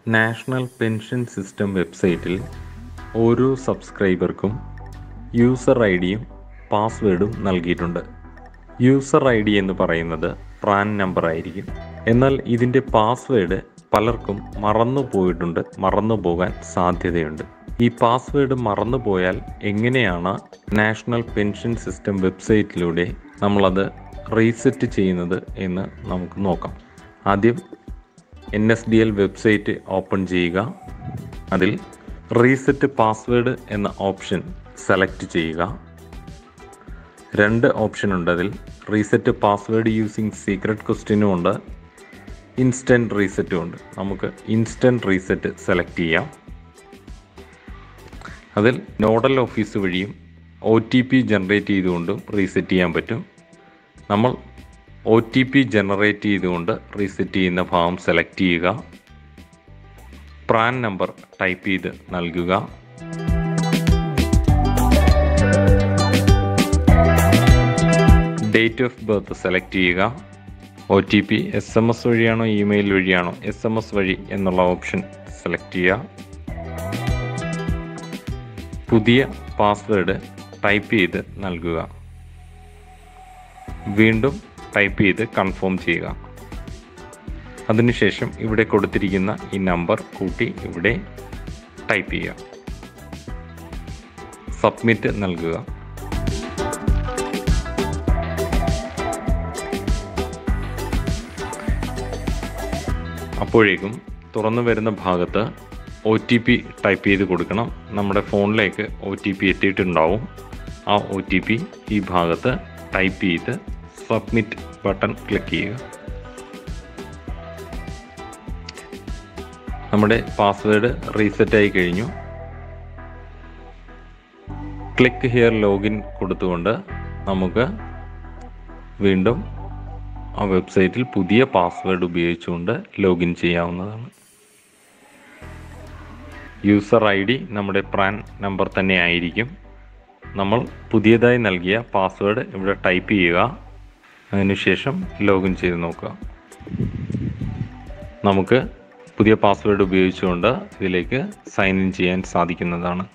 national pension system വെബ്സൈറ്റിൽ ഓരോ സബ്സ്ക്രൈബർക്കും user I ഡിയും പാസ്വേഡും നൽകിയിട്ടുണ്ട് യൂസർ ഐ ഡി എന്ന് പറയുന്നത് പ്രാൻ നമ്പർ ആയിരിക്കും എന്നാൽ ഇതിൻ്റെ പാസ്വേഡ് പലർക്കും മറന്നു പോയിട്ടുണ്ട് മറന്നു പോകാൻ സാധ്യതയുണ്ട് ഈ പാസ്വേഡ് മറന്നു പോയാൽ എങ്ങനെയാണ് നാഷണൽ പെൻഷൻ സിസ്റ്റം വെബ്സൈറ്റിലൂടെ നമ്മളത് റീസെറ്റ് ചെയ്യുന്നത് എന്ന് നമുക്ക് നോക്കാം ആദ്യം N S D L website open ചെയ്യുക അതിൽ റീസെറ്റ് പാസ്വേഡ് എന്ന ഓപ്ഷൻ സെലക്ട് ചെയ്യുക രണ്ട് ഓപ്ഷൻ ഉണ്ട് അതിൽ റീസെറ്റ് പാസ്വേഡ് യൂസിങ് സീക്രട്ട് ക്വസ്റ്റ്യനും ഉണ്ട് ഇൻസ്റ്റൻറ്റ് റീസെറ്റും ഉണ്ട് നമുക്ക് ഇൻസ്റ്റൻറ്റ് റീസെറ്റ് സെലക്ട് ചെയ്യാം അതിൽ നോഡൽ ഓഫീസ് വഴിയും ഒ ടി പി ജനറേറ്റ് ചെയ്തുകൊണ്ടും റീസെറ്റ് ചെയ്യാൻ പറ്റും നമ്മൾ ഒ ടി പി ജനറേറ്റ് ചെയ്തുകൊണ്ട് റീസെറ്റ് ചെയ്യുന്ന ഭാഗം സെലക്ട് ചെയ്യുക പ്രാൻ നമ്പർ ടൈപ്പ് ചെയ്ത് നൽകുക ഡേറ്റ് ഓഫ് ബർത്ത് സെലക്ട് ചെയ്യുക O T P S M S വഴിയാണോ ഇമെയിൽ വഴിയാണോ എസ് എം എസ് വഴി എന്നുള്ള ഓപ്ഷൻ സെലക്ട് ചെയ്യുക പുതിയ പാസ്വേഡ് ടൈപ്പ് ചെയ്ത് നൽകുക വീണ്ടും ടൈപ്പ് ചെയ്ത് കൺഫേം ചെയ്യുക അതിനുശേഷം ഇവിടെ കൊടുത്തിരിക്കുന്ന ഈ നമ്പർ കൂട്ടി ഇവിടെ ടൈപ്പ് ചെയ്യുക സബ്മിറ്റ് നൽകുക അപ്പോഴേക്കും തുറന്നു വരുന്ന ഭാഗത്ത് ഒ ടി പി ടൈപ്പ് ചെയ്ത് കൊടുക്കണം നമ്മുടെ ഫോണിലേക്ക് ഒ ടി പി എത്തിയിട്ടുണ്ടാവും ആ ഒ ടി പി ഈ ഭാഗത്ത് ടൈപ്പ് ചെയ്ത് സബ്മിറ്റ് ബട്ടൺ ക്ലിക്ക് ചെയ്യുക നമ്മുടെ പാസ്വേഡ് റീസെറ്റ് ആയി കഴിഞ്ഞു ക്ലിക്ക് ഹിയർ ലോഗിൻ കൊടുത്തുകൊണ്ട് നമുക്ക് വീണ്ടും ആ വെബ്സൈറ്റിൽ പുതിയ പാസ്വേഡ് ഉപയോഗിച്ചുകൊണ്ട് ലോഗിൻ ചെയ്യാവുന്നതാണ് യൂസർ ഐ ഡി നമ്മുടെ പ്രാൻ നമ്പർ തന്നെ ആയിരിക്കും നമ്മൾ പുതിയതായി നൽകിയ പാസ്വേഡ് ഇവിടെ ടൈപ്പ് ചെയ്യുക അതിനുശേഷം ലോഗിൻ ചെയ്ത് നോക്കുക നമുക്ക് പുതിയ പാസ്വേഡ് ഉപയോഗിച്ചുകൊണ്ട് ഇതിലേക്ക് സൈൻ ഇൻ ചെയ്യാൻ സാധിക്കുന്നതാണ്